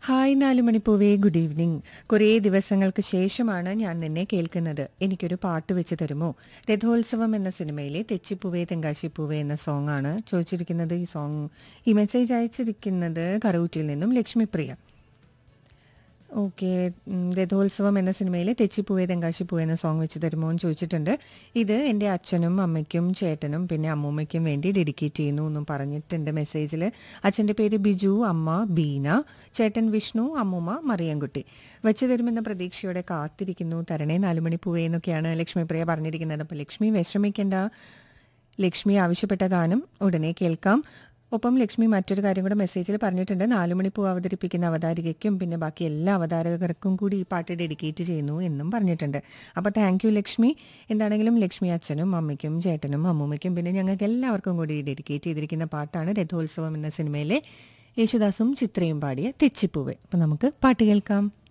hi നാലുമണിപ്പൂവേ good evening കുറേ ദിവസങ്ങൾക്ക് ശേഷമാണ് ഞാൻ നിന്നെ കേൾക്കുന്നത് എനിക്കൊരു പാട്ട് വെച്ച് തരുമോ രഥോത്സവം എന്ന സിനിമയിലെ തെച്ചിപ്പൂവേ തെങ്കാശിപ്പൂവേ എന്ന സോങ് ആണ് ചോദിച്ചിരിക്കുന്നത് ഈ സോങ് ഈ മെസ്സേജ് അയച്ചിരിക്കുന്നത് കറൂറ്റിൽ നിന്നും ലക്ഷ്മിപ്രിയ ഓക്കെ രഥോത്സവം എന്ന സിനിമയിലെ തെച്ചിപ്പൂവേ തെങ്കാശിപ്പൂവേ എന്ന സോങ് വെച്ച് തരുമോ എന്ന് ചോദിച്ചിട്ടുണ്ട് ഇത് എൻ്റെ അച്ഛനും അമ്മയ്ക്കും ചേട്ടനും പിന്നെ അമ്മൂമ്മയ്ക്കും വേണ്ടി ഡെഡിക്കേറ്റ് ചെയ്യുന്നു എന്നും പറഞ്ഞിട്ടുണ്ട് മെസ്സേജിൽ അച്ഛൻ്റെ പേര് ബിജു അമ്മ ബീന ചേട്ടൻ വിഷ്ണു അമ്മൂമ്മ മറിയൻകുട്ടി വെച്ച് തരുമെന്ന പ്രതീക്ഷയോടെ കാത്തിരിക്കുന്നു തരണേ നാലുമണി പൂവേ എന്നൊക്കെയാണ് ലക്ഷ്മിപ്രിയ പറഞ്ഞിരിക്കുന്നത് അപ്പോൾ ലക്ഷ്മി വിഷമിക്കേണ്ട ലക്ഷ്മി ആവശ്യപ്പെട്ട ഗാനം ഉടനെ കേൾക്കാം ഒപ്പം ലക്ഷ്മി മറ്റൊരു കാര്യം കൂടെ മെസ്സേജിൽ പറഞ്ഞിട്ടുണ്ട് നാലുമണിപ്പൂ അവതരിപ്പിക്കുന്ന അവതാരികയ്ക്കും പിന്നെ ബാക്കി എല്ലാ അവതാരകർക്കും കൂടി ഈ പാട്ട് ഡെഡിക്കേറ്റ് ചെയ്യുന്നു എന്നും പറഞ്ഞിട്ടുണ്ട് അപ്പോൾ താങ്ക് യു ലക്ഷ്മി എന്താണെങ്കിലും ലക്ഷ്മി അച്ഛനും അമ്മയ്ക്കും ചേട്ടനും അമ്മൂമ്മയ്ക്കും പിന്നെ ഞങ്ങൾക്ക് എല്ലാവർക്കും കൂടി ഡെഡിക്കേറ്റ് ചെയ്തിരിക്കുന്ന പാട്ടാണ് രഥോത്സവം എന്ന സിനിമയിലെ യേശുദാസും ചിത്രയും പാടിയ തെച്ചിപ്പൂവെ അപ്പം നമുക്ക് പാട്ട് കേൾക്കാം